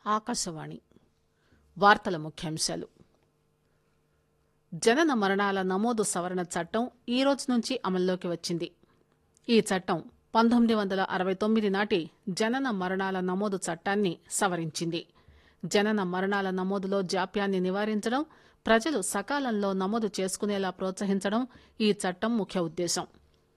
ఆకాశవాణి వార్తల ముఖ్యాంశాలు జనన మరణాల నమోదు సవరణ చట్టం ఈ రోజు నుంచి అమల్లోకి వచ్చింది ఈ చట్టం పంతొమ్మిది వందల అరవై తొమ్మిది నాటి జనన మరణాల నమోదు చట్టాన్ని సవరించింది జనన మరణాల నమోదులో జాప్యాన్ని నివారించడం ప్రజలు సకాలంలో నమోదు చేసుకునేలా ప్రోత్సహించడం ఈ చట్టం ముఖ్య ఉద్దేశం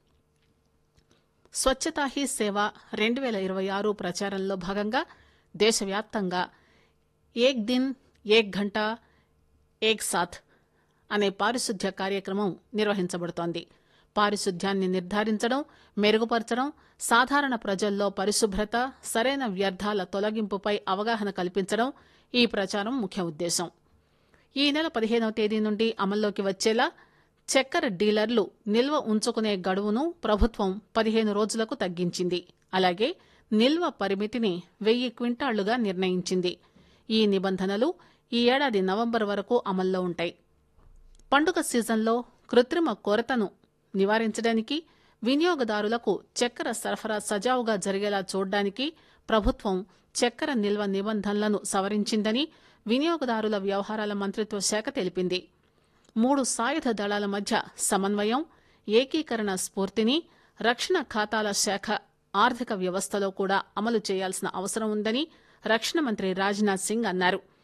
స్వచ్ఛతా హీ సేవ రెండు పేల ఇరవై ఆరు ప్రచారంలో భాగంగా దేశవ్యాప్తంగా ఏక్ దిన్ ఏక్ ఘంటా ఏక్ సాథ్ అనే పారిశుద్ధ్య కార్యక్రమం నిర్వహించబడుతోంది పారిశుద్ధ్యాన్ని నిర్ధారించడం మెరుగుపరచడం సాధారణ ప్రజల్లో పరిశుభ్రత సరైన వ్యర్థాల తొలగింపుపై అవగాహన కల్పించడం ఈ ప్రచారం ముఖ్య ఉద్దేశం ఈ నెల పదిహేనవ తేదీ నుండి అమల్లోకి వచ్చేలా చక్కెర డీలర్లు నిల్వ ఉంచుకునే గడువును ప్రభుత్వం పదిహేను రోజులకు తగ్గించింది అలాగే నిల్వ పరిమితిని వెయ్యి క్వింటాళ్లుగా నిర్ణయించింది ఈ నిబంధనలు ఈ ఏడాది నవంబర్ వరకు అమల్లో ఉంటాయి పండుగ సీజన్లో కృత్రిమ కొరతను నివారించడానికి వినియోగదారులకు చక్కెర సరఫరా సజావుగా జరిగేలా చూడడానికి ప్రభుత్వం చక్కెర నిల్వ నిబంధనలను సవరించిందని వినియోగదారుల వ్యవహారాల మంత్రిత్వ శాఖ తెలిపింది మూడు సాయుధ దళాల మధ్య సమన్వయం ఏకీకరణ స్ఫూర్తిని రక్షణ ఖాతాల శాఖ ఆర్థిక వ్యవస్థలో కూడా అమలు చేయాల్సిన అవసరం ఉందని రక్షణ మంత్రి రాజ్నాథ్ సింగ్ అన్నారు